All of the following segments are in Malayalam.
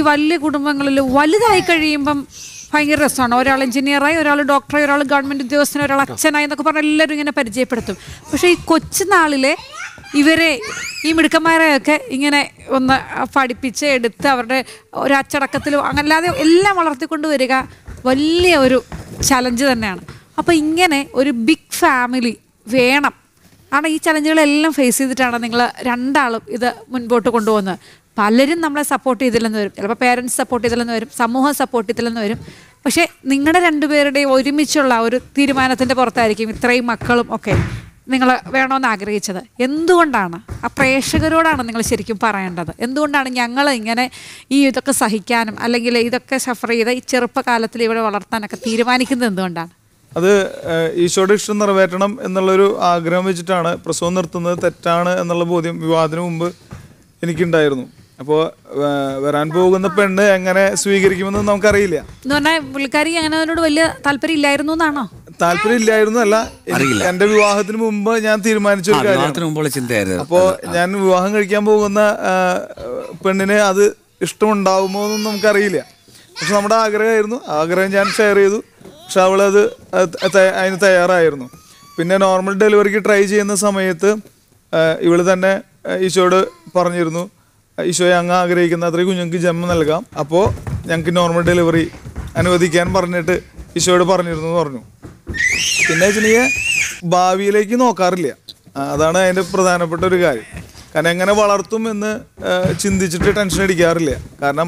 വലിയ കുടുംബങ്ങളിൽ വലുതായി കഴിയുമ്പം ഭയങ്കര രസമാണ് ഒരാൾ എഞ്ചിനീയറായി ഒരാൾ ഡോക്ടറായി ഒരാൾ ഗവൺമെൻറ് ഉദ്യോഗസ്ഥനായി ഒരാൾ അച്ഛനായി എന്നൊക്കെ പറഞ്ഞ് എല്ലാവരും ഇങ്ങനെ പരിചയപ്പെടുത്തും പക്ഷേ ഈ കൊച്ചുനാളിലെ ഇവരെ ഈ മിടുക്കന്മാരെയൊക്കെ ഇങ്ങനെ ഒന്ന് പഠിപ്പിച്ച് എടുത്ത് അവരുടെ ഒരു അച്ചടക്കത്തിലും അങ്ങല്ലാതെ എല്ലാം വളർത്തിക്കൊണ്ട് വരിക വലിയ ഒരു ചലഞ്ച് തന്നെയാണ് അപ്പോൾ ഇങ്ങനെ ഒരു ബിഗ് ഫാമിലി വേണം കാരണം ഈ ചലഞ്ചുകളെല്ലാം ഫേസ് ചെയ്തിട്ടാണ് നിങ്ങൾ രണ്ടാളും ഇത് മുൻപോട്ട് കൊണ്ടുപോകുന്നത് പലരും നമ്മളെ സപ്പോർട്ട് ചെയ്തില്ലെന്ന് വരും ചിലപ്പോൾ പേരൻസ് സപ്പോർട്ട് ചെയ്തില്ലെന്ന് വരും സമൂഹം സപ്പോർട്ട് ചെയ്തില്ലെന്ന് വരും പക്ഷേ നിങ്ങളുടെ രണ്ടുപേരുടെയും ഒരുമിച്ചുള്ള ഒരു തീരുമാനത്തിൻ്റെ പുറത്തായിരിക്കും ഇത്രയും മക്കളും ഒക്കെ നിങ്ങൾ വേണമെന്ന് ആഗ്രഹിച്ചത് എന്തുകൊണ്ടാണ് ആ പ്രേക്ഷകരോടാണ് നിങ്ങൾ ശരിക്കും പറയേണ്ടത് എന്തുകൊണ്ടാണ് ഞങ്ങൾ ഇങ്ങനെ ഈ ഇതൊക്കെ സഹിക്കാനും അല്ലെങ്കിൽ ഇതൊക്കെ സഫർ ചെയ്ത് ഈ ചെറുപ്പകാലത്തിൽ ഇവിടെ വളർത്താനൊക്കെ തീരുമാനിക്കുന്നത് എന്തുകൊണ്ടാണ് അത് ഏഹ്, ഈശോയുടെ ഇഷ്ടം നിറവേറ്റണം എന്നുള്ളൊരു ആഗ്രഹം വെച്ചിട്ടാണ് പ്രസവം നിർത്തുന്നത് തെറ്റാണ് എന്നുള്ള ബോധ്യം വിവാഹത്തിന് മുമ്പ് എനിക്കുണ്ടായിരുന്നു അപ്പോൾ വരാൻ പോകുന്ന പെണ്ണ് എങ്ങനെ സ്വീകരിക്കുമെന്ന് നമുക്കറിയില്ല എന്ന് പറഞ്ഞാൽ പുള്ളിക്കാരി അങ്ങനെ അതിനോട് വലിയ താല്പര്യം ഇല്ലായിരുന്നു എന്നാണോ താല്പര്യം ഇല്ലായിരുന്നു അല്ല എനിക്ക് എന്റെ വിവാഹത്തിന് മുമ്പ് ഞാൻ തീരുമാനിച്ച ഒരു കാര്യമാണ് വിവാഹത്തിന് മുമ്പുള്ള ചിന്തയായിരുന്നു അപ്പോൾ ഞാൻ വിവാഹം കഴിക്കാൻ പോകുന്ന ആ, പെണ്ണിന് അത് ഇഷ്ടമുണ്ടാവുമോ എന്നും നമുക്കറിയില്ല പക്ഷെ നമ്മുടെ ആഗ്രഹമായിരുന്നു ആഗ്രഹം ഞാൻ ഷെയർ ചെയ്തു പക്ഷെ അവളത് അത് ത- അതിന് തയ്യാറായിരുന്നു പിന്നെ നോർമൽ ഡെലിവറിക്ക് ട്രൈ ചെയ്യുന്ന സമയത്ത് ആ, ഇവള് തന്നെ ആ, ഈശോയോട് പറഞ്ഞിരുന്നു ഈശോയെ അങ്ങ് ആഗ്രഹിക്കുന്ന അത്രയും കുഞ്ഞുങ്ങൾക്ക് ജന്മം നൽകാം അപ്പോൾ ഞങ്ങൾക്ക് നോർമൽ ഡെലിവറി അനുവദിക്കാൻ പറഞ്ഞിട്ട് ഈശോയോട് പറഞ്ഞിരുന്നു എന്ന് പറഞ്ഞു പിന്നെ വെച്ചിട്ടുണ്ടെങ്കിൽ ഭാവിയിലേക്ക് നോക്കാറില്ല ആ, അതാണ് അതിൻ്റെ പ്രധാനപ്പെട്ട ഒരു കാര്യം കാരണം എങ്ങനെ വളർത്തും എന്ന് ആ, ചിന്തിച്ചിട്ട് ടെൻഷൻ അടിക്കാറില്ല കാരണം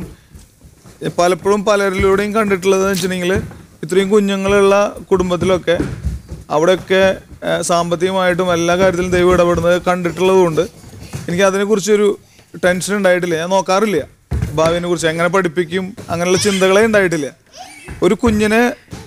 എ, പലപ്പോഴും പലരിലൂടെയും കണ്ടിട്ടുള്ളത് വെച്ചിട്ടുണ്ടെങ്കിൽ ഇത്രയും കുഞ്ഞുങ്ങളുള്ള കുടുംബത്തിലൊക്കെ അവിടെയൊക്കെ ആ, സാമ്പത്തികമായിട്ടും എല്ലാ കാര്യത്തിലും ദൈവം ഇടപെടുന്നത് കണ്ടിട്ടുള്ളത് കൊണ്ട് എനിക്ക് അതിനെക്കുറിച്ചൊരു ടെൻഷൻ ഉണ്ടായിട്ടില്ല ഞാൻ നോക്കാറില്ല ഭാവിനെ കുറിച്ച് എങ്ങനെ പഠിപ്പിക്കും അങ്ങനെയുള്ള ചിന്തകളെ ഉണ്ടായിട്ടില്ല ഒരു കുഞ്ഞിനെ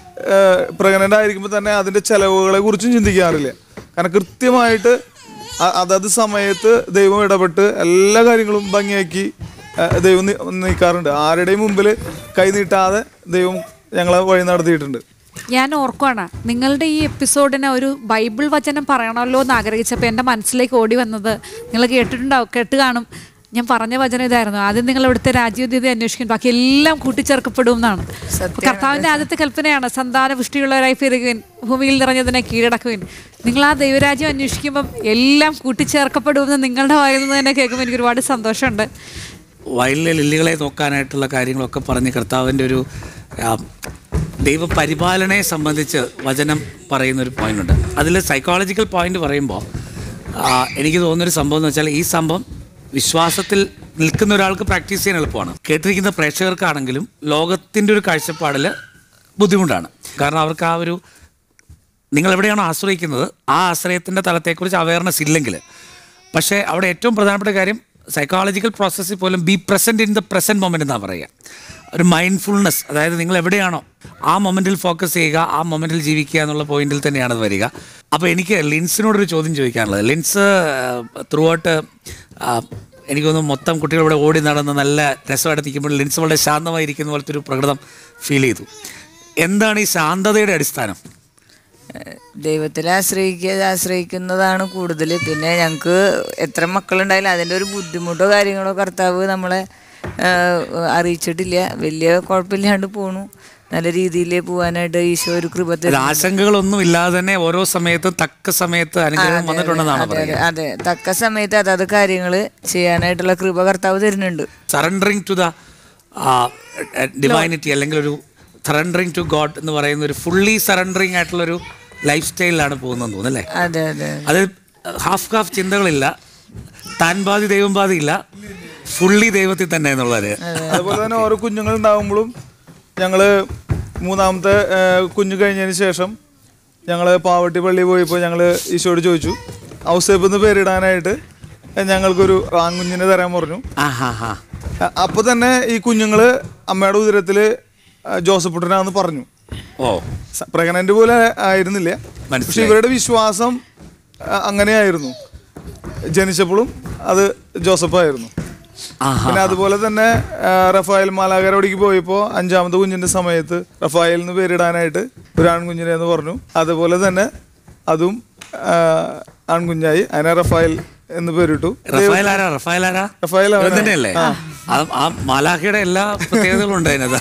പ്രഗ്നൻ്റ് ആയിരിക്കുമ്പോൾ തന്നെ അതിൻ്റെ ചെലവുകളെ കുറിച്ചും ചിന്തിക്കാറില്ല കാരണം കൃത്യമായിട്ട് അ- അതത് സമയത്ത് ദൈവം ഇടപെട്ട് എല്ലാ കാര്യങ്ങളും ഭംഗിയാക്കി ആ, ദൈവം നി- നീക്കാറുണ്ട് ആരുടെയും മുമ്പിൽ കൈ നീട്ടാതെ ദൈവം ഞങ്ങളെ വഴി നടത്തിയിട്ടുണ്ട് ഞാൻ ഓർക്കുവാണ് നിങ്ങളുടെ ഈ എപ്പിസോഡിന് ഒരു ബൈബിൾ വചനം പറയണമല്ലോ എന്ന് ആഗ്രഹിച്ചപ്പോൾ എൻ്റെ മനസ്സിലേക്ക് ഓടി വന്നത് നിങ്ങൾ കേട്ടിട്ടുണ്ടാവും കേട്ട് കാണും ഞാൻ പറഞ്ഞ വചനം ഇതായിരുന്നു ആദ്യം നിങ്ങൾ ഇവിടുത്തെ രാജ്യോദ്യത അന്വേഷിക്കും ബാക്കി എല്ലാം കൂട്ടിച്ചേർക്കപ്പെടും എന്നാണ് അപ്പൊ കർത്താവിൻ്റെ ആദ്യത്തെ കൽപ്പനയാണ് സന്താന പുഷ്ടിയുള്ളവരായി പെരുകുവിൻ ഭൂമിയിൽ നിറഞ്ഞതിനെ കീഴടക്കുവിൻ നിങ്ങൾ ആ ദൈവരാജ്യം അന്വേഷിക്കുമ്പം എല്ലാം കൂട്ടിച്ചേർക്കപ്പെടുമെന്ന് നിങ്ങളുടെ വായിൽ നിന്ന് തന്നെ കേൾക്കുമ്പോൾ എനിക്ക് ഒരുപാട് സന്തോഷമുണ്ട് വയലിലെ ലില്ലികളെ നോക്കാനായിട്ടുള്ള കാര്യങ്ങളൊക്കെ പറഞ്ഞ് കർത്താവിൻ്റെ ഒരു ആ, ദൈവപരിപാലനയെ സംബന്ധിച്ച് വചനം പറയുന്ന ഒരു പോയിന്റ് ഉണ്ട് അതിൽ സൈക്കോളജിക്കൽ പോയിന്റ് പറയുമ്പോൾ ആ, എനിക്ക് തോന്നുന്നൊരു സംഭവം എന്ന് വെച്ചാൽ ഈ സംഭവം വിശ്വാസത്തിൽ നിൽക്കുന്ന ഒരാൾക്ക് പ്രാക്ടീസ് ചെയ്യാൻ എളുപ്പമാണ് കേട്ടിരിക്കുന്ന പ്രേക്ഷകർക്കാണെങ്കിലും ലോകത്തിൻ്റെ ഒരു കാഴ്ചപ്പാടിൽ ബുദ്ധിമുട്ടാണ് കാരണം അവർക്ക് ആ ഒരു നിങ്ങൾ എവിടെയാണോ ആശ്രയിക്കുന്നത് ആ ആശ്രയത്തിൻ്റെ തലത്തെക്കുറിച്ച് അവയർനെസ് ഇല്ലെങ്കിൽ പക്ഷേ അവിടെ ഏറ്റവും പ്രധാനപ്പെട്ട കാര്യം സൈക്കോളജിക്കൽ പ്രോസസ്സിൽ പോലും be present in the present moment എന്നാണ് പറയുക ഒരു മൈൻഡ്ഫുൾനെസ് അതായത് നിങ്ങൾ എവിടെയാണോ ആ മൊമെൻറ്റിൽ ഫോക്കസ് ചെയ്യുക ആ മൊമെൻറ്റിൽ ജീവിക്കുക എന്നുള്ള പോയിന്റിൽ തന്നെയാണ് അത് വരിക അപ്പോൾ എനിക്ക് ലിൻസിനോടൊരു ചോദ്യം ചോദിക്കാനുള്ളത് ലിൻസ് ത്രൂ ഔട്ട് എനിക്ക് തോന്നുന്നു മൊത്തം കുട്ടികൾ ഇവിടെ ഓടി നടന്ന് നല്ല രസമായിട്ട് നിൽക്കുമ്പോൾ ലിൻസ് വളരെ ശാന്തമായിരിക്കുന്ന പോലത്തെ ഒരു പ്രകൃതം ഫീൽ ചെയ്തു എന്താണ് ഈ ശാന്തതയുടെ അടിസ്ഥാനം ദൈവത്തിൽ ആശ്രയിക്കുക ആശ്രയിക്കുന്നതാണ് കൂടുതൽ പിന്നെ ഞങ്ങൾക്ക് എത്ര മക്കളുണ്ടായാലും അതിൻ്റെ ഒരു ബുദ്ധിമുട്ടോ കാര്യങ്ങളോ കർത്താവ് നമ്മളെ ആ, അറിയിച്ചിട്ടില്ല വലിയ കുഴപ്പമില്ലാണ്ട് പോണു നല്ല രീതിയിൽ പോകാനായിട്ട് ഈശോ ഒരു കൃപ ഇത് തരുന്നു. ആശങ്കകളൊന്നും ഇല്ലാതെ തന്നെ ഓരോ സമയത്തും തക്ക സമയത്ത് അനുഗ്രഹം വന്നിട്ടുണ്ടെന്നാണ് അതെ, പറയുക അതെ തക്ക സമയത്ത് അതത് കാര്യങ്ങൾ ചെയ്യാനായിട്ടുള്ള കൃപ കർത്താവ് തരുന്നുണ്ട് സറണ്ടറിങ് ടു ദ ഡിവൈനിറ്റി അല്ലെങ്കിൽ ഒരു സറണ്ടറിങ് ടു ഗോഡ് എന്ന് പറയുന്ന ഒരു ഫുള്ളി സറണ്ടറിങ് ആയിട്ടുള്ള ഒരു ലൈഫ് സ്റ്റൈലിലാണ് പോകുന്നതെന്ന് തോന്നുന്നു അല്ലേ അതെ അതെ അത് ഹാഫ് ഹാഫ് ചിന്തകളില്ല താൻ ബാധി ദൈവം ബാധി ഇല്ല ഫുള്ളി ദൈവത്തിൽ തന്നെ എന്നുള്ളത് അതുപോലെ തന്നെ ഓരോ കുഞ്ഞുങ്ങൾ ഉണ്ടാകുമ്പോഴും ഞങ്ങള് മൂന്നാമത്തെ ആ, കുഞ്ഞ് കഴിഞ്ഞതിന് ശേഷം ഞങ്ങൾ പാവട്ടി പള്ളി പോയപ്പോൾ ഞങ്ങൾ ഈശോയോട് ചോദിച്ചു ഔസേപ്പ് എന്ന് പേരിടാനായിട്ട് ഞങ്ങൾക്കൊരു ആൺകുഞ്ഞിനെ തരാൻ പറഞ്ഞു ആ ഹാ ഹാ അ- അപ്പൊ തന്നെ ഈ കുഞ്ഞുങ്ങള് അമ്മയുടെ ഉദരത്തില് ആ, ജോസഫ് പുട്ടനാന്ന് പറഞ്ഞു ഓ പ്രഗ്നന്റ് പോലെ ആയിരുന്നില്ല പക്ഷെ ഇവരുടെ വിശ്വാസം ആ, അങ്ങനെയായിരുന്നു ജനിച്ചപ്പോഴും അത് ജോസഫായിരുന്നു ആഹാ. പിന്നെ അതുപോലെ തന്നെ ആ, റഫായൽ മാലാകരോടേക്ക് പോയപ്പോൾ അഞ്ചാമത്തെ കുഞ്ഞിന്റെ സമയത്ത് റഫായൽ എന്ന് പേരിടാനായിട്ട് ഒരു ആൺകുഞ്ഞിനെ എന്ന് പറഞ്ഞു അതുപോലെ തന്നെ അതും ആ, ആൺകുഞ്ഞായി അതിനെ റഫായൽ എന്ന് പേരിട്ടു റഫായൽ ആരാ റഫായൽ ആരാ റഫായൽ ഇവൻ അവനാ. തന്നെയല്ലേ ആ. ആ ആ മാലാഖയുടെ എല്ലാ പ്രത്യേകതകളും ഉണ്ട് അതിനകത്ത്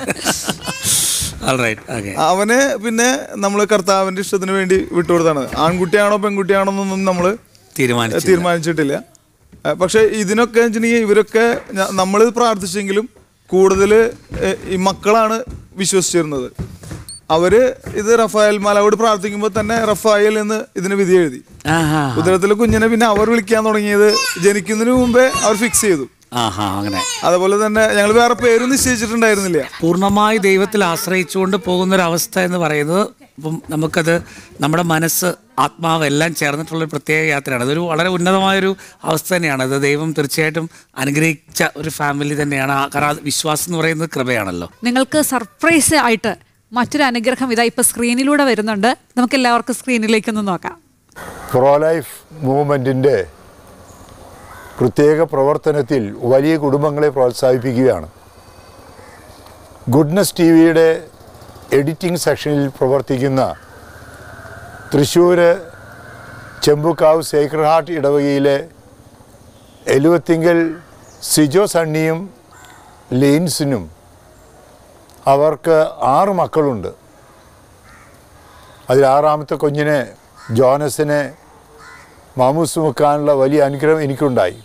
റൈറ്റ് ഓക്കെ അവന് പിന്നെ നമ്മൾ കർത്താവിന്റെ ഇഷ്ടത്തിന് വേണ്ടി വിട്ടുകൊടുത്താണ് ആൺകുട്ടിയാണോ പെൺകുട്ടിയാണോ എന്നൊന്നും നമ്മൾ തീരുമാനിച്ചു തീരുമാനിച്ചിട്ടില്ല ആ, പക്ഷെ ഇതിനൊക്കെ വെച്ചിട്ടുണ്ടെങ്കിൽ ഇവരൊക്കെ നമ്മൾ പ്രാർത്ഥിച്ചെങ്കിലും കൂടുതൽ ഈ മക്കളാണ് വിശ്വസിച്ചിരുന്നത് അവര് ഇത് റഫായൽ മാലാവോട് പ്രാർത്ഥിക്കുമ്പോൾ തന്നെ റഫായൽ എന്ന് ഇതിന് വിധി എഴുതി ആഹാ ഉദരത്തിലെ കുഞ്ഞിനെ പിന്നെ അവർ വിളിക്കാൻ തുടങ്ങിയത് ജനിക്കുന്നതിന് മുമ്പേ അവർ ഫിക്സ് ചെയ്തു ആഹാ അങ്ങനെ അതുപോലെ തന്നെ ഞങ്ങൾ വേറെ പേര് നിശ്ചയിച്ചിട്ടുണ്ടായിരുന്നില്ല പൂർണ്ണമായി ദൈവത്തിൽ ആശ്രയിച്ചുകൊണ്ട് പോകുന്ന ഒരു അവസ്ഥ എന്ന് പറയുന്നത് ഇപ്പം നമുക്കത് നമ്മുടെ മനസ്സ് ആത്മാവ് എല്ലാം ചേർന്നിട്ടുള്ള ഒരു പ്രത്യേക യാത്രയാണ് അതൊരു വളരെ ഉന്നതമായൊരു അവസ്ഥ തന്നെയാണ് അത് ദൈവം തീർച്ചയായിട്ടും അനുഗ്രഹിച്ച ഒരു ഫാമിലി തന്നെയാണ് ആ- കാരണം അത് വിശ്വാസം എന്ന് പറയുന്നത് കൃപയാണല്ലോ നിങ്ങൾക്ക് സർപ്രൈസ് ആയിട്ട് മറ്റൊരു അനുഗ്രഹം ഇതാ ഇപ്പൊ സ്ക്രീനിലൂടെ വരുന്നുണ്ട് നമുക്ക് എല്ലാവർക്കും സ്ക്രീനിലേക്കൊന്ന് നോക്കാം പ്രോ ലൈഫ് മൂവ്മെൻറ്റിൻ്റെ പ്രത്യേക പ്രവർത്തനത്തിൽ വലിയ കുടുംബങ്ങളെ പ്രോത്സാഹിപ്പിക്കുകയാണ് ഗുഡ്നസ് ടി വിയുടെ എഡിറ്റിംഗ് സെക്ഷനിൽ പ്രവർത്തിക്കുന്ന തൃശ്ശൂർ ചെമ്പുക്കാവ് സേക്രഡ് ഹാർട്ട് ഇടവകയിലെ എലുവത്തിങ്കൽ സിജോ സണ്ണിയും ലെയിൻസിനും അവർക്ക് ആറ് മക്കളുണ്ട് അതിൽ ആറാമത്തെ കുഞ്ഞിനെ ജോനസിനെ മാമൂസ് വെക്കാനുള്ള വലിയ അനുഗ്രഹം എനിക്കുണ്ടായി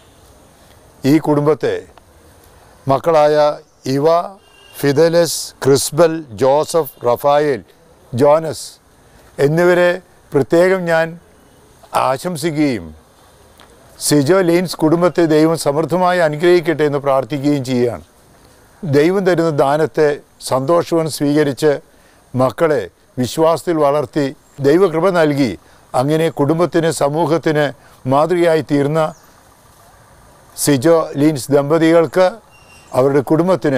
ഈ കുടുംബത്തെ മക്കളായ ഇവ ഫിദലസ് ക്രിസ്ബൽ ജോസഫ് റഫായേൽ ജോനസ് എന്നിവരെ പ്രത്യേകം ഞാൻ ആശംസിക്കുകയും സിജോ ലെയിൻസ് കുടുംബത്തെ ദൈവം സമൃദ്ധമായി അനുഗ്രഹിക്കട്ടെ എന്ന് പ്രാർത്ഥിക്കുകയും ചെയ്യുകയാണ് ദൈവം തരുന്ന ദാനത്തെ സന്തോഷവും സ്വീകരിച്ച് മക്കളെ വിശ്വാസത്തിൽ വളർത്തി ദൈവകൃപ നൽകി അങ്ങനെ കുടുംബത്തിന് സമൂഹത്തിന് മാതൃകയായി തീർന്ന സിജോ ലീൻസ് ദമ്പതികൾക്ക് അവരുടെ കുടുംബത്തിന്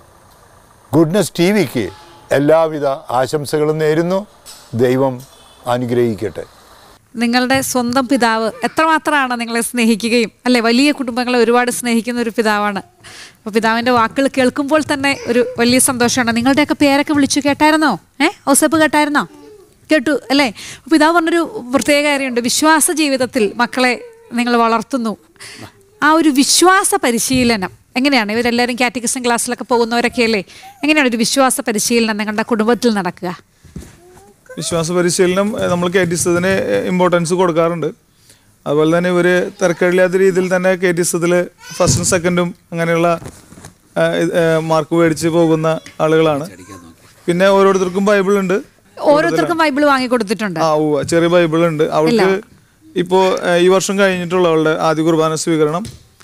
ഗുഡ്നസ് ടി വിക്ക് എല്ലാവിധ ആശംസകളും നേരുന്നു ദൈവം അനുഗ്രഹിക്കട്ടെ നിങ്ങളുടെ സ്വന്തം പിതാവ് എത്രമാത്രമാണ് നിങ്ങളെ സ്നേഹിക്കുകയും അല്ലെ വലിയ കുടുംബങ്ങളെ ഒരുപാട് സ്നേഹിക്കുന്ന ഒരു പിതാവാണ് അപ്പോൾ പിതാവിൻ്റെ വാക്കുകൾ കേൾക്കുമ്പോൾ തന്നെ ഒരു വലിയ സന്തോഷമാണ് നിങ്ങളുടെയൊക്കെ പേരൊക്കെ വിളിച്ചു കേട്ടായിരുന്നോ ഏ ഔസപ്പ് കേട്ടായിരുന്നോ കേട്ടു അല്ലേ അപ്പോൾ പിതാവ് പറഞ്ഞൊരു പ്രത്യേക കാര്യമുണ്ട് വിശ്വാസ ജീവിതത്തിൽ മക്കളെ നിങ്ങൾ വളർത്തുന്നു ആ ഒരു വിശ്വാസ പരിശീലനം എങ്ങനെയാണ് ഇവരെല്ലാവരും കാറ്റഗറിസം ക്ലാസ്സിലൊക്കെ പോകുന്നവരൊക്കെ അല്ലേ എങ്ങനെയാണ് ഒരു വിശ്വാസ പരിശീലനം നിങ്ങളുടെ കുടുംബത്തിൽ നടക്കുക വിശ്വാസ പരിശീലനം ഏഹ്, നമ്മൾ കെ ടി എസതിന് ഇമ്പോർട്ടൻസ് കൊടുക്കാറുണ്ട് അതുപോലെ തന്നെ ഇവർ തിരക്കേടില്ലാത്ത രീതിയിൽ തന്നെ കെ ടി എസത്തിൽ ഫസ്റ്റും സെക്കൻഡും അങ്ങനെയുള്ള ഏഹ്, ഇത്, ഏഹ്, മാർക്ക് മേടിച്ച് പോകുന്ന ആളുകളാണ് പിന്നെ ഓരോരുത്തർക്കും ബൈബിൾ ഉണ്ട് ഓരോരുത്തർക്കും ബൈബിൾ വാങ്ങിക്കൊടുത്തിട്ടുണ്ട് ആ ഉവ്വ ചെറിയ ബൈബിൾ ഉണ്ട് അവൾക്ക് ഇപ്പോൾ ഈ വർഷം കഴിഞ്ഞിട്ടുള്ള അവളുടെ ആദ്യ കുർബാന സ്വീകരണം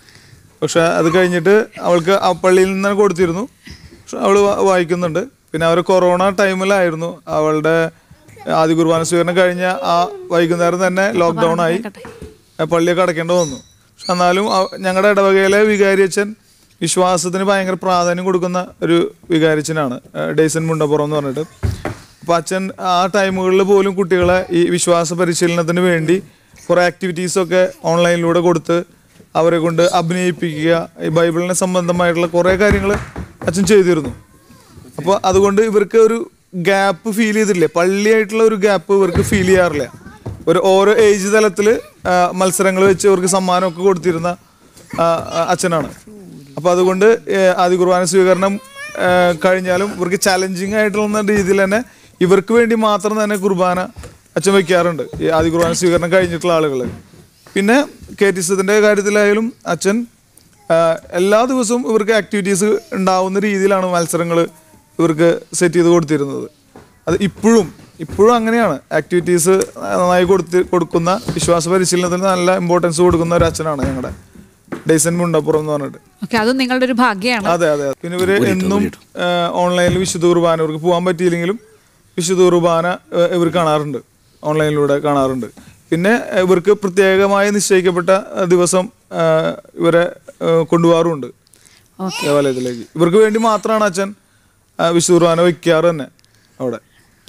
പക്ഷെ അത് കഴിഞ്ഞിട്ട് അവൾക്ക് ആ പള്ളിയിൽ നിന്ന് തന്നെ കൊടുത്തിരുന്നു പക്ഷെ അവൾ വായിക്കുന്നുണ്ട് പിന്നെ അവർ കൊറോണ ടൈമിലായിരുന്നു അവളുടെ ആദ്യ കുർബാന സ്വീകരണം കഴിഞ്ഞ ആ വൈകുന്നേരം തന്നെ ലോക്ക്ഡൗൺ ആയി ആ പള്ളിയൊക്കെ അടയ്ക്കേണ്ടി വന്നു പക്ഷെ എന്നാലും അവ- ഞങ്ങളുടെ ഇടവകയിലെ വികാരിയച്ഛൻ വിശ്വാസത്തിന് ഭയങ്കര പ്രാധാന്യം കൊടുക്കുന്ന ഒരു വികാരിച്ചനാണ് ഡേസൻ മുണ്ടപ്പുറം എന്ന് പറഞ്ഞിട്ട് അപ്പോൾ അച്ഛൻ ആ ടൈമുകളിൽ പോലും കുട്ടികളെ ഈ വിശ്വാസ പരിശീലനത്തിന് വേണ്ടി കുറേ ആക്ടിവിറ്റീസൊക്കെ ഓൺലൈനിലൂടെ കൊടുത്ത് അവരെ കൊണ്ട് അഭിനയിപ്പിക്കുക ഈ ബൈബിളിനെ സംബന്ധമായിട്ടുള്ള കുറേ കാര്യങ്ങൾ അച്ഛൻ ചെയ്തിരുന്നു അപ്പോൾ അതുകൊണ്ട് ഇവർക്ക് ഒരു ഗ്യാപ്പ് ഫീൽ ചെയ്തില്ലേ പള്ളിയായിട്ടുള്ള ഒരു ഗ്യാപ്പ് ഇവർക്ക് ഫീൽ ചെയ്യാറില്ല ഒരു ഓരോ ഏജ് തലത്തിൽ മത്സരങ്ങൾ വെച്ച് ഇവർക്ക് സമ്മാനമൊക്കെ കൊടുത്തിരുന്ന ആ, ആ, അച്ഛനാണ് അപ്പോൾ അതുകൊണ്ട് ഏഹ്, ആദ്യ കുർബാന സ്വീകരണം ഏഹ്, കഴിഞ്ഞാലും ഇവർക്ക് ചലഞ്ചിങ് ആയിട്ടുള്ള രീതിയിൽ തന്നെ ഇവർക്ക് വേണ്ടി മാത്രം തന്നെ കുർബാന അച്ഛൻ വയ്ക്കാറുണ്ട് ഈ ആദ്യ കുർബാന സ്വീകരണം കഴിഞ്ഞിട്ടുള്ള ആളുകൾ പിന്നെ കെ ടി സത്തിൻ്റെ കാര്യത്തിലായാലും അച്ഛൻ ആ, എല്ലാ ദിവസവും ഇവർക്ക് ആക്ടിവിറ്റീസ് ഉണ്ടാവുന്ന രീതിയിലാണ് മത്സരങ്ങൾ ഇവർക്ക് സെറ്റ് ചെയ്ത് കൊടുത്തിരുന്നത് അത് ഇപ്പോഴും ഇപ്പോഴും അങ്ങനെയാണ് ആക്ടിവിറ്റീസ് നന്നായി കൊടുത്ത് കൊടുക്കുന്ന വിശ്വാസ പരിശീലനത്തിന് നല്ല ഇമ്പോർട്ടൻസ് കൊടുക്കുന്ന ഒരു അച്ഛനാണ് ഞങ്ങളുടെ ഡേസൻ മുണ്ടപ്പുറം എന്ന് പറഞ്ഞിട്ട് ഓക്കെ അതും നിങ്ങളുടെ ഒരു ഭാഗ്യമാണ് അതെ അതെ പിന്നെ ഇവര് എന്നും ഓൺലൈനിൽ വിശുദ്ധ കുർബാന ഇവർക്ക് പോകാൻ പറ്റിയില്ലെങ്കിലും വിശുദ്ധ കുർബാന ഏഹ്, ഇവർ കാണാറുണ്ട് ഓൺലൈനിലൂടെ കാണാറുണ്ട് പിന്നെ ഇവർക്ക് പ്രത്യേകമായി നിശ്ചയിക്കപ്പെട്ട ഏഹ്, ദിവസം ഏഹ്, ഇവരെ ഏഹ്, കൊണ്ടുപോകാറുമുണ്ട് ദേവാലയത്തിലേക്ക് ഇവർക്ക് വേണ്ടി മാത്രമാണ് അച്ഛൻ ഏഹ്, വിശുദ്ധ കുർബാന വയ്ക്കാറ് തന്നെ അവിടെ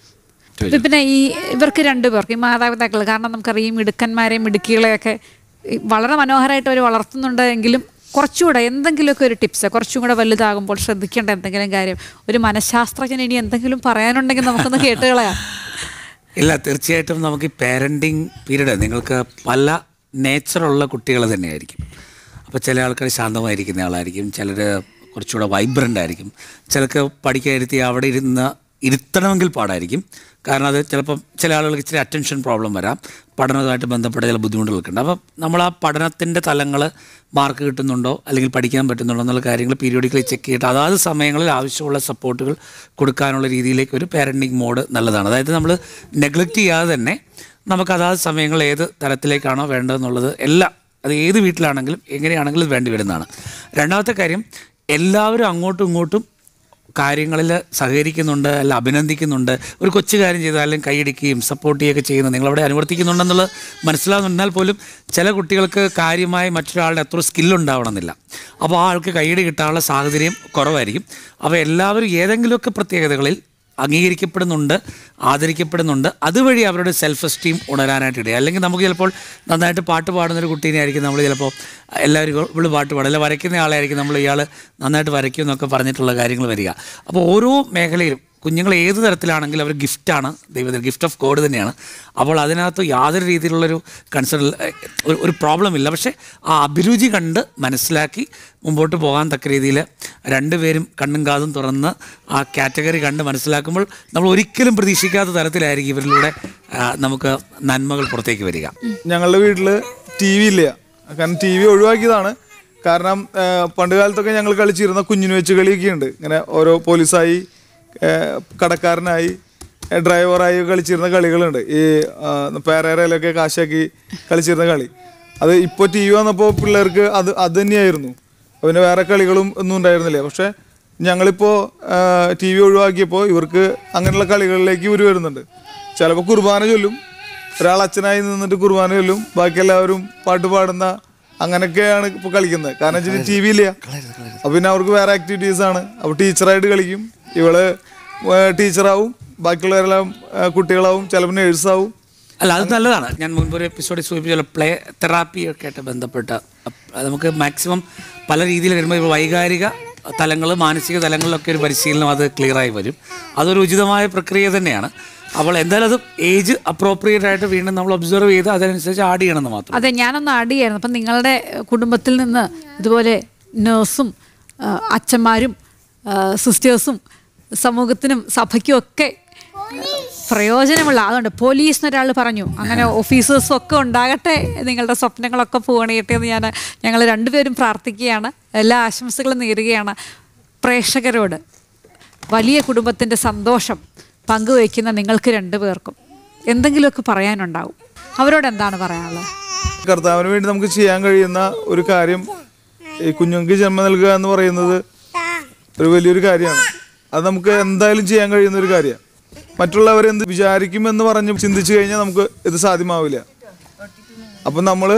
ഇപ്പൊ പിന്നെ ഈ ഇവർക്ക് രണ്ടുപേർക്ക് ഈ മാതാപിതാക്കൾ കാരണം നമുക്കറിയാം ഈ മിടുക്കന്മാരെയും മിടുക്കികളെയൊക്കെ ഈ വളരെ മനോഹരമായിട്ട് അവർ വളർത്തുന്നുണ്ട് എങ്കിലും കുറച്ചുകൂടെ എന്തെങ്കിലുമൊക്കെ ഒരു ടിപ്സ് കുറച്ചും കൂടെ വലുതാകുമ്പോൾ ശ്രദ്ധിക്കേണ്ട എന്തെങ്കിലും കാര്യം ഒരു മനഃശാസ്ത്രജ്ഞൻ ഇനി എന്തെങ്കിലും പറയാനുണ്ടെങ്കിൽ നമുക്കൊന്ന് കേട്ടുകളയാം ഇല്ല തീർച്ചയായിട്ടും നമുക്ക് ഈ പാരൻറ്റിങ് പീരീഡ് നിങ്ങൾക്ക് പല നേച്ചറുള്ള കുട്ടികൾ തന്നെയായിരിക്കും അപ്പോൾ ചില ആൾക്കാർ ശാന്തമായിരിക്കുന്ന ആളായിരിക്കും ചിലർ കുറച്ചുകൂടെ വൈബ്രൻ്റ് ആയിരിക്കും ചിലർക്ക് പഠിക്കാൻ ഇരുത്തി അവിടെ ഇരുന്ന് ഇരുത്തണമെങ്കിൽ പാടായിരിക്കും കാരണം അത് ചിലപ്പം ചില ആളുകൾക്ക് ഇച്ചിരി അറ്റൻഷൻ പ്രോബ്ലം വരാം പഠനവുമായിട്ട് ബന്ധപ്പെട്ട ചില ബുദ്ധിമുട്ടുകളൊക്കെ ഉണ്ട് അപ്പം നമ്മൾ ആ പഠനത്തിൻ്റെ തലങ്ങൾ മാർക്ക് കിട്ടുന്നുണ്ടോ അല്ലെങ്കിൽ പഠിക്കാൻ പറ്റുന്നുണ്ടോ എന്നുള്ള കാര്യങ്ങൾ പീരിയോഡിക്കലി ചെക്ക് ചെയ്തിട്ട് അതാത് സമയങ്ങളിൽ ആവശ്യമുള്ള സപ്പോർട്ടുകൾ കൊടുക്കാനുള്ള രീതിയിലേക്ക് ഒരു പാരൻറ്റിങ് മോഡ് നല്ലതാണ് അതായത് നമ്മൾ നെഗ്ലക്റ്റ് ചെയ്യാതെ തന്നെ നമുക്ക് അതാത് സമയങ്ങൾ ഏത് തരത്തിലേക്കാണോ വേണ്ടതെന്നുള്ളത് എല്ലാം അത് ഏത് വീട്ടിലാണെങ്കിലും എങ്ങനെയാണെങ്കിലും ഇത് വേണ്ടി വരുന്നതാണ് രണ്ടാമത്തെ കാര്യം എല്ലാവരും അങ്ങോട്ടും ഇങ്ങോട്ടും കാര്യങ്ങളിൽ സഹകരിക്കുന്നുണ്ട് അല്ല അഭിനന്ദിക്കുന്നുണ്ട് ഒരു കൊച്ചു കാര്യം ചെയ്താൽ അല്ലെങ്കിൽ കൈയടിക്കുകയും സപ്പോർട്ട് ചെയ്യുകയൊക്കെ ചെയ്യുന്നത് നിങ്ങളവിടെ അനുവർത്തിക്കുന്നുണ്ടെന്നുള്ളത് മനസ്സിലാകുന്നുണ്ടെന്നാൽ പോലും ചില കുട്ടികൾക്ക് കാര്യമായി മറ്റൊരാളുടെ അത്ര സ്കില്ലുണ്ടാവണമെന്നില്ല അപ്പോൾ ആ ആൾക്ക് കൈയടി കിട്ടാനുള്ള സാഹചര്യം കുറവായിരിക്കും അപ്പോൾ എല്ലാവരും ഏതെങ്കിലുമൊക്കെ പ്രത്യേകതകളിൽ അംഗീകരിക്കപ്പെടുന്നുണ്ട് ആദരിക്കപ്പെടുന്നുണ്ട് അതുവഴി അവരുടെ സെൽഫ് എസ്റ്റീം ഉണരാനായിട്ട് ഇടയാ അല്ലെങ്കിൽ നമുക്ക് ചിലപ്പോൾ നന്നായിട്ട് പാട്ട് പാടുന്ന ഒരു കുട്ടീനെ ആയിരിക്കും നമ്മൾ ചിലപ്പോൾ എല്ലാവരും ഇവള് പാട്ട് പാടും അല്ല വരയ്ക്കുന്ന ആളായിരിക്കും നമ്മൾ ഇയാൾ നന്നായിട്ട് വരയ്ക്കും എന്നൊക്കെ പറഞ്ഞിട്ടുള്ള കാര്യങ്ങൾ വരിക അപ്പോൾ ഓരോ മേഖലയിലും കുഞ്ഞുങ്ങൾ ഏത് തരത്തിലാണെങ്കിലും അവർ ഗിഫ്റ്റാണ് ദൈവത്തിൽ ഗിഫ്റ്റ് ഓഫ് ഗോഡ് തന്നെയാണ് അപ്പോൾ അതിനകത്ത് യാതൊരു രീതിയിലുള്ളൊരു കൺസേൺ ഒരു ഒരു പ്രോബ്ലം ഇല്ല പക്ഷേ ആ അഭിരുചി കണ്ട് മനസ്സിലാക്കി മുമ്പോട്ട് പോകാൻ തക്ക രീതിയിൽ രണ്ടുപേരും കണ്ണും കാതും തുറന്ന് ആ കാറ്റഗറി കണ്ട് മനസ്സിലാക്കുമ്പോൾ നമ്മൾ ഒരിക്കലും പ്രതീക്ഷിക്കാത്ത തരത്തിലായിരിക്കും ഇവരിലൂടെ ആ, നമുക്ക് നന്മകൾ പുറത്തേക്ക് വരിക ഞങ്ങളുടെ വീട്ടിൽ ടി വി ഇല്ല കാരണം ടി വി ഒഴിവാക്കിയതാണ് കാരണം ആ, പണ്ട് കാലത്തൊക്കെ ഞങ്ങൾ കളിച്ചിരുന്ന കുഞ്ഞിന് വെച്ച് കളിയൊക്കെ ഉണ്ട് ഇങ്ങനെ ഓരോ പോലീസായി ആ, കടക്കാരനായി ആ, ഡ്രൈവറായി കളിച്ചിരുന്ന കളികളുണ്ട് ഈ ആ, പേരേരയിലൊക്കെ കാശാക്കി കളിച്ചിരുന്ന കളി അത് ഇപ്പോൾ ടി വി വന്നപ്പോൾ പിള്ളേർക്ക് അത് അത് തന്നെയായിരുന്നു പിന്നെ വേറെ കളികളും ഒന്നും ഉണ്ടായിരുന്നില്ല പക്ഷേ ഞങ്ങളിപ്പോൾ ടി വി ഒഴിവാക്കിയപ്പോൾ ഇവർക്ക് അങ്ങനെയുള്ള കളികളിലേക്ക് ഇവർ വരുന്നുണ്ട് ചിലപ്പോൾ കുർബാന ചൊല്ലും ഒരാൾ അച്ഛനായി നിന്നിട്ട് കുർബാന ചൊല്ലും ബാക്കി എല്ലാവരും പാട്ട് പാടുന്ന അങ്ങനെയൊക്കെയാണ് ഇപ്പോൾ കളിക്കുന്നത് കാരണം വെച്ചാൽ ടി വി ഇല്ല അപ്പോൾ പിന്നെ അവർക്ക് വേറെ ആക്ടിവിറ്റീസ് ആണ് അപ്പോൾ ടീച്ചറായിട്ട് കളിക്കും ഇവള് ഏർ ടീച്ചറാവും ബാക്കിയുള്ളവരെല്ലാം ഏർ കുട്ടികളാവും ചിലപ്പോൾ നേഴ്സാവും അല്ല അത് നല്ലതാണ് ഞാൻ മുൻപ് ഒരു എപ്പിസോഡിൽ സൂചിപ്പിച്ച പ്ലേ തെറാപ്പി ഒക്കെ ആയിട്ട് ബന്ധപ്പെട്ട അപ്പ് നമുക്ക് മാക്സിമം പല രീതിയിൽ വരുമ്പോൾ ഇപ്പോൾ വൈകാരിക തലങ്ങൾ മാനസിക തലങ്ങളിലൊക്കെ ഒരു പരിശീലനം അത് ക്ലിയറായി വരും അതൊരു ഉചിതമായ പ്രക്രിയ തന്നെയാണ് അപ്പോൾ എന്തായാലും അത് ഏജ് അപ്രോപ്രിയേറ്റ് ആയിട്ട് വീണ്ടും നമ്മൾ ഒബ്സർവ് ചെയ്ത് അതനുസരിച്ച് ആഡ് ചെയ്യണമെന്ന് മാത്രം അതെ ഞാനൊന്ന് ആഡ് ചെയ്യായിരുന്നു അപ്പം നിങ്ങളുടെ കുടുംബത്തിൽ നിന്ന് ഇതുപോലെ നേഴ്സും ആ, അച്ഛന്മാരും സിസ്റ്റേഴ്സും സമൂഹത്തിനും സഭയ്ക്കും ഒക്കെ പ്രയോജനമുള്ള അതുകൊണ്ട് പോലീസ് എന്നൊരാൾ പറഞ്ഞു അങ്ങനെ ഓഫീസേഴ്സും ഒക്കെ ഉണ്ടാകട്ടെ നിങ്ങളുടെ സ്വപ്നങ്ങളൊക്കെ പൂവണിയട്ടെ എന്ന് ഞാൻ ഞങ്ങൾ രണ്ടുപേരും പ്രാർത്ഥിക്കുകയാണ് എല്ലാ ആശംസകളും നേരുകയാണ് പ്രേക്ഷകരോട് വലിയ കുടുംബത്തിൻ്റെ സന്തോഷം പങ്കുവയ്ക്കുന്ന നിങ്ങൾക്ക് രണ്ടുപേർക്കും എന്തെങ്കിലുമൊക്കെ പറയാനുണ്ടാവും അവരോട് എന്താണ് പറയാനുള്ളത് കർത്താവിന് വേണ്ടി നമുക്ക് ചെയ്യാൻ കഴിയുന്ന ഒരു കാര്യം ഈ കുഞ്ഞുങ്ങൾക്ക് ജന്മം നൽകുക എന്ന് പറയുന്നത് ഒരു വലിയൊരു കാര്യമാണ് അത് നമുക്ക് എന്തായാലും ചെയ്യാൻ കഴിയുന്ന ഒരു കാര്യമാണ് മറ്റുള്ളവർ എന്ത് വിചാരിക്കുമെന്ന് പറഞ്ഞ് ചിന്തിച്ചു കഴിഞ്ഞാൽ നമുക്ക് ഇത് സാധ്യമാവില്ല അപ്പം നമ്മൾ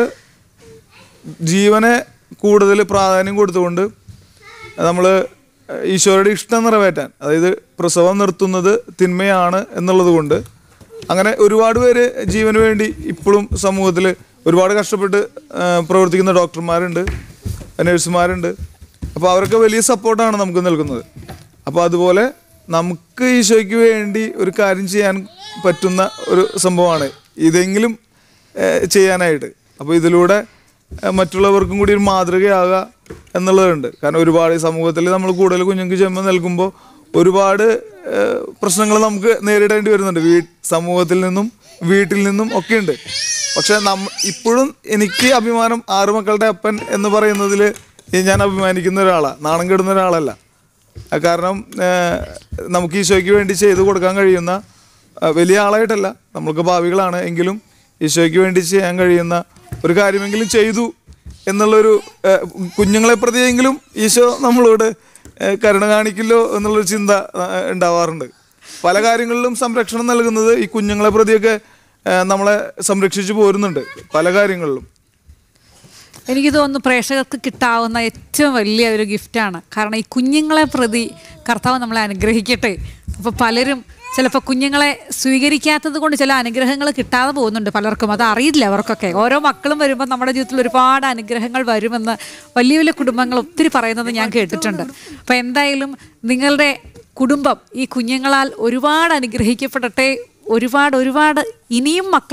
ജീവനെ കൂടുതൽ പ്രാധാന്യം കൊടുത്തുകൊണ്ട് നമ്മൾ ഈശോയുടെ ഇഷ്ടം നിറവേറ്റാൻ അതായത് പ്രസവം നിർത്തുന്നത് തിന്മയാണ് എന്നുള്ളത് കൊണ്ട് അങ്ങനെ ഒരുപാട് പേര് ജീവന് വേണ്ടി ഇപ്പോഴും സമൂഹത്തിൽ ഒരുപാട് കഷ്ടപ്പെട്ട് ആ, പ്രവർത്തിക്കുന്ന ഡോക്ടർമാരുണ്ട് നഴ്സുമാരുണ്ട് അപ്പോൾ അവരൊക്കെ വലിയ സപ്പോർട്ടാണ് നമുക്ക് നൽകുന്നത് അപ്പോൾ അതുപോലെ നമുക്ക് ഈശോയ്ക്ക് വേണ്ടി ഒരു കാര്യം ചെയ്യാൻ പറ്റുന്ന ഒരു സംഭവമാണ് ഇതെങ്കിലും ഏഹ്, ചെയ്യാനായിട്ട് അപ്പോൾ ഇതിലൂടെ ഏഹ്, മറ്റുള്ളവർക്കും കൂടി ഒരു മാതൃകയാകുക എന്നുള്ളതുണ്ട് കാരണം ഒരുപാട് ഈ സമൂഹത്തിൽ നമ്മൾ കൂടുതൽ കുഞ്ഞുങ്ങൾക്ക് ജന്മം നൽകുമ്പോൾ ഒരുപാട് പ്രശ്നങ്ങൾ നമുക്ക് നേരിടേണ്ടി വരുന്നുണ്ട് വീ സമൂഹത്തിൽ നിന്നും വീട്ടിൽ നിന്നും ഒക്കെ ഉണ്ട് പക്ഷെ നമ്മ ഇപ്പോഴും എനിക്ക് അഭിമാനം ആറ് മക്കളുടെ അപ്പൻ എന്ന് പറയുന്നതിൽ ഞാൻ അഭിമാനിക്കുന്ന ഒരാളാണ് നാണം കെടുന്ന ഒരാളല്ല ആ കാരണം ഏഹ്, നമുക്ക് ഈശോയ്ക്ക് വേണ്ടി ചെയ്തു കൊടുക്കാൻ കഴിയുന്ന ആ, വലിയ ആളായിട്ടല്ല നമ്മൾക്ക് ഭാവികളാണ് എങ്കിലും ഈശോയ്ക്ക് വേണ്ടി ചെയ്യാൻ കഴിയുന്ന ഒരു കാര്യമെങ്കിലും ചെയ്തു എന്നുള്ളൊരു ഏഹ്, കുഞ്ഞുങ്ങളെ പ്രതിയെങ്കിലും ഈശോ നമ്മളോട് ഏഹ്, കരുണ കാണിക്കില്ലോ എന്നുള്ളൊരു ചിന്ത ആ, ഉണ്ടാവാറുണ്ട് പല കാര്യങ്ങളിലും സംരക്ഷണം നൽകുന്നത് ഈ കുഞ്ഞുങ്ങളെ പ്രതിയൊക്കെ ഏഹ്, നമ്മളെ സംരക്ഷിച്ചു പോരുന്നുണ്ട് പല കാര്യങ്ങളിലും എനിക്ക് തോന്നുന്നു പ്രേക്ഷകർക്ക് കിട്ടാവുന്ന ഏറ്റവും വലിയ ഒരു ഗിഫ്റ്റാണ് കാരണം ഈ കുഞ്ഞുങ്ങളെ പ്രതി കർത്താവ് നമ്മളെ അനുഗ്രഹിക്കട്ടെ അപ്പോൾ പലരും ചിലപ്പോൾ കുഞ്ഞുങ്ങളെ സ്വീകരിക്കാത്തത് കൊണ്ട് ചില അനുഗ്രഹങ്ങൾ കിട്ടാതെ പോകുന്നുണ്ട് പലർക്കും അത് അറിയില്ല അവർക്കൊക്കെ ഓരോ മക്കളും വരുമ്പോൾ നമ്മുടെ ജീവിതത്തിൽ ഒരുപാട് അനുഗ്രഹങ്ങൾ വരുമെന്ന് വലിയ വലിയ കുടുംബങ്ങൾ ഒത്തിരി പറയുന്നത് ഞാൻ കേട്ടിട്ടുണ്ട് അപ്പോൾ എന്തായാലും നിങ്ങളുടെ കുടുംബം ഈ കുഞ്ഞുങ്ങളാൽ ഒരുപാട് അനുഗ്രഹിക്കപ്പെടട്ടെ ഒരുപാട് ഒരുപാട് ഇനിയും മക്കളെ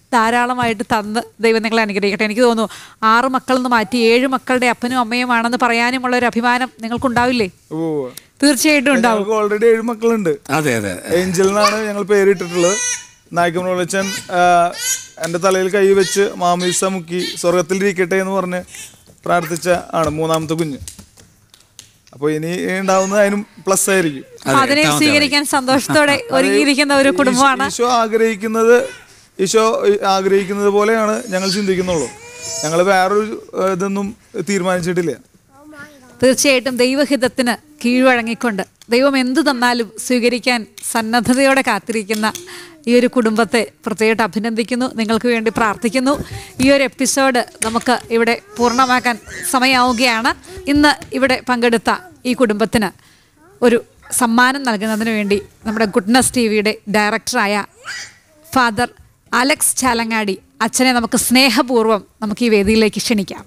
ധാരാളമായിട്ട് തന്ന് ദൈവം നിങ്ങളെ അനുഗ്രഹിക്കട്ടെ എനിക്ക് തോന്നുന്നു ആറ് മക്കളിൽ നിന്ന് മാറ്റി ഏഴ് മക്കളുടെ അപ്പനും അമ്മയുമാണെന്ന് പറയാനുമുള്ള ഒരു അഭിമാനം നിങ്ങൾക്കുണ്ടാവില്ലേ ഓ തീർച്ചയായിട്ടും ഉണ്ടാവും ഞങ്ങൾക്ക് ഓൾറെഡി ഏഴ് മക്കളുണ്ട് അതെ അതെ ഏഞ്ചൽ എന്നാണ് ഞങ്ങൾ പേരിട്ടിട്ടുള്ളത് നായിക്കമനോളച്ചൻ എൻ്റെ തലയിൽ കൈ വെച്ച് മാമീസ മുക്കി സ്വർഗത്തിലിരിക്കട്ടെ എന്ന് പറഞ്ഞ് പ്രാർത്ഥിച്ച ആണ് മൂന്നാമത്തെ കുഞ്ഞ് അപ്പോൾ ഇനി ഉണ്ടാവുന്നത് അതിനും പ്ലസ് ആയിരിക്കും അതെ, അതിനെ എട്ടാമത്തെ സ്വീകരിക്കാൻ സന്തോഷത്തോടെ ഒരുങ്ങിയിരിക്കുന്ന ഒരു കുടുംബമാണ് ഈശോ ആഗ്രഹിക്കുന്നത് ഈശോ ആഗ്രഹിക്കുന്നത് പോലെയാണ് ഞങ്ങൾ ചിന്തിക്കുന്നുള്ളൂ ഞങ്ങൾ വേറൊരു ഏഹ്, ഇതൊന്നും തീരുമാനിച്ചിട്ടില്ല തീർച്ചയായിട്ടും ദൈവഹിതത്തിന് കീഴ്വഴങ്ങിക്കൊണ്ട് ദൈവം എന്തു തന്നാലും സ്വീകരിക്കാൻ സന്നദ്ധതയോടെ കാത്തിരിക്കുന്ന ഈ ഒരു കുടുംബത്തെ പ്രത്യേകമായിട്ട് അഭിനന്ദിക്കുന്നു നിങ്ങൾക്ക് വേണ്ടി പ്രാർത്ഥിക്കുന്നു ഈ ഒരു എപ്പിസോഡ് നമുക്ക് ഇവിടെ പൂർണ്ണമാക്കാൻ സമയമാവുകയാണ് ഇന്ന് ഇവിടെ പങ്കെടുത്ത ഈ കുടുംബത്തിന് ഒരു സമ്മാനം നൽകുന്നതിന് വേണ്ടി നമ്മുടെ ഗുഡ്നസ് ടി വിയുടെ ഡയറക്ടറായ ഫാദർ അലക്സ് ചാലങ്ങാടി അച്ഛനെ നമുക്ക് സ്നേഹപൂർവ്വം നമുക്ക് ഈ വേദിയിലേക്ക് ക്ഷണിക്കാം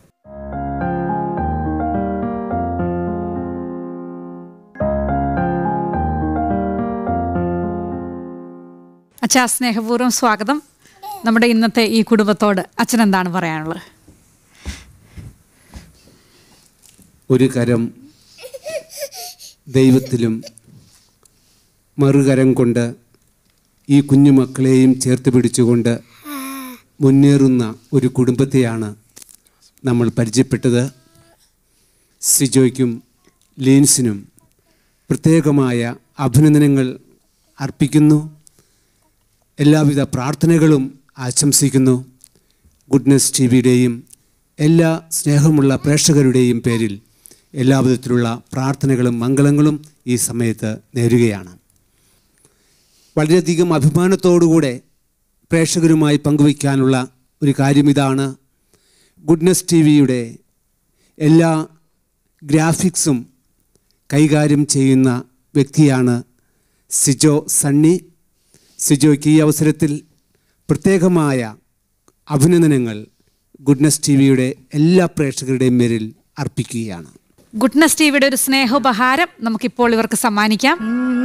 അച്ഛാ സ്നേഹപൂർവ്വം സ്വാഗതം നമ്മുടെ ഇന്നത്തെ ഈ കുടുംബത്തോട് അച്ഛൻ എന്താണ് പറയാനുള്ളത് ഒരു കരം ദൈവത്തിലും മറുകരം കൊണ്ട് ഈ കുഞ്ഞുമക്കളെയും ചേർത്ത് പിടിച്ചുകൊണ്ട് മുന്നേറുന്ന ഒരു കുടുംബത്തെയാണ് നമ്മൾ പരിചയപ്പെട്ടത് സിജോയ്ക്കും ലീൻസിനും പ്രത്യേകമായ അഭിനന്ദനങ്ങൾ അർപ്പിക്കുന്നു എല്ലാവിധ പ്രാർത്ഥനകളും ആശംസിക്കുന്നു ഗുഡ്നസ് ടി വിയുടെയും എല്ലാ സ്നേഹമുള്ള പ്രേക്ഷകരുടെയും പേരിൽ എല്ലാവിധത്തിലുള്ള പ്രാർത്ഥനകളും മംഗളങ്ങളും ഈ സമയത്ത് നേരുകയാണ് വളരെയധികം അഭിമാനത്തോടുകൂടെ പ്രേക്ഷകരുമായി പങ്കുവയ്ക്കാനുള്ള ഒരു കാര്യം ഇതാണ് ഗുഡ്നസ് ടി വിയുടെ എല്ലാ ഗ്രാഫിക്സും കൈകാര്യം ചെയ്യുന്ന വ്യക്തിയാണ് സിജോ സണ്ണി സിജോയ്ക്ക് ഈ അവസരത്തിൽ പ്രത്യേകമായ അഭിനന്ദനങ്ങൾ ഗുഡ്നസ് ടി വിയുടെ എല്ലാ പ്രേക്ഷകരുടെയും പേരിൽ അർപ്പിക്കുകയാണ് ഗുഡ്നസ് ടിവിയുടെ ഒരു സ്നേഹോപഹാരം നമുക്കിപ്പോൾ ഇവർക്ക് സമ്മാനിക്കാം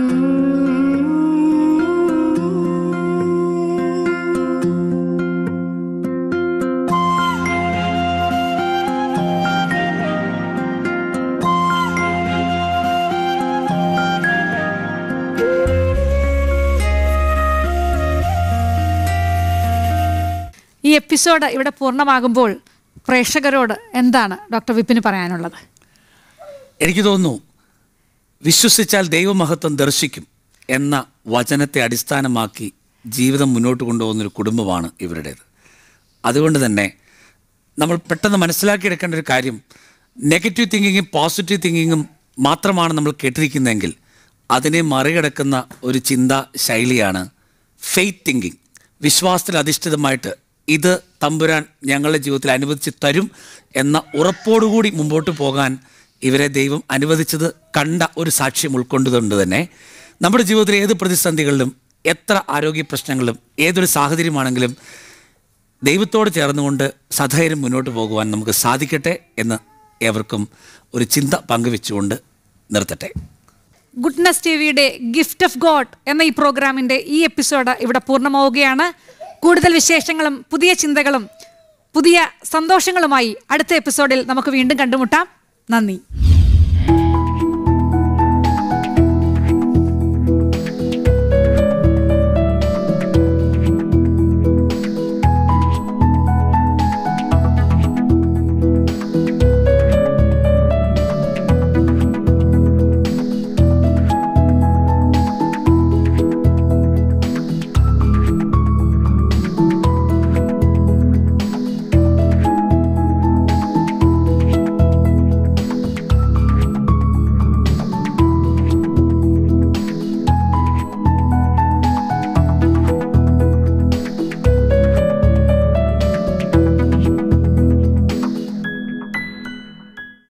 ഈ എപ്പിസോഡ് ഇവിടെ പൂർണ്ണമാകുമ്പോൾ പ്രേക്ഷകരോട് എന്താണ് ഡോക്ടർ വിപിന് പറയാനുള്ളത് എനിക്ക് തോന്നുന്നു വിശ്വസിച്ചാൽ ദൈവമഹത്വം ദർശിക്കും എന്ന വചനത്തെ അടിസ്ഥാനമാക്കി ജീവിതം മുന്നോട്ട് കൊണ്ടുപോകുന്നൊരു കുടുംബമാണ് ഇവരുടേത് അതുകൊണ്ട് തന്നെ നമ്മൾ പെട്ടെന്ന് മനസ്സിലാക്കിയെടുക്കേണ്ട ഒരു കാര്യം നെഗറ്റീവ് തിങ്കിങ്ങും പോസിറ്റീവ് തിങ്കിങ്ങും മാത്രമാണ് നമ്മൾ കേട്ടിരിക്കുന്നതെങ്കിൽ അതിനെ മറികടക്കുന്ന ഒരു ചിന്ത ശൈലിയാണ് ഫെയ്ത്ത് തിങ്കിങ് വിശ്വാസത്തിൽ അധിഷ്ഠിതമായിട്ട് ഇത് തമ്പുരാൻ ഞങ്ങളുടെ ജീവിതത്തിൽ അനുവദിച്ച് തരും എന്ന ഉറപ്പോടുകൂടി മുമ്പോട്ട് പോകാൻ ഇവരെ ദൈവം അനുവദിച്ചത് കണ്ട ഒരു സാക്ഷ്യം ഉൾക്കൊണ്ടുകൊണ്ട് തന്നെ നമ്മുടെ ജീവിതത്തിൽ ഏത് പ്രതിസന്ധികളിലും എത്ര ആരോഗ്യ പ്രശ്നങ്ങളിലും ഏതൊരു സാഹചര്യമാണെങ്കിലും ദൈവത്തോട് ചേർന്നുകൊണ്ട് സധൈര്യം മുന്നോട്ട് പോകുവാൻ നമുക്ക് സാധിക്കട്ടെ എന്ന് ഏവർക്കും ഒരു ചിന്ത പങ്കുവെച്ചുകൊണ്ട് നിർത്തട്ടെ ഗുഡ്നസ് ടി വിയുടെ ഗിഫ്റ്റ് ഓഫ് ഗോഡ് എന്ന ഈ പ്രോഗ്രാമിന്റെ ഈ എപ്പിസോഡ് ഇവിടെ പൂർണ്ണമാവുകയാണ് കൂടുതൽ വിശേഷങ്ങളും പുതിയ ചിന്തകളും പുതിയ സന്തോഷങ്ങളുമായി അടുത്ത എപ്പിസോഡിൽ നമുക്ക് വീണ്ടും കണ്ടുമുട്ടാം നന്ദി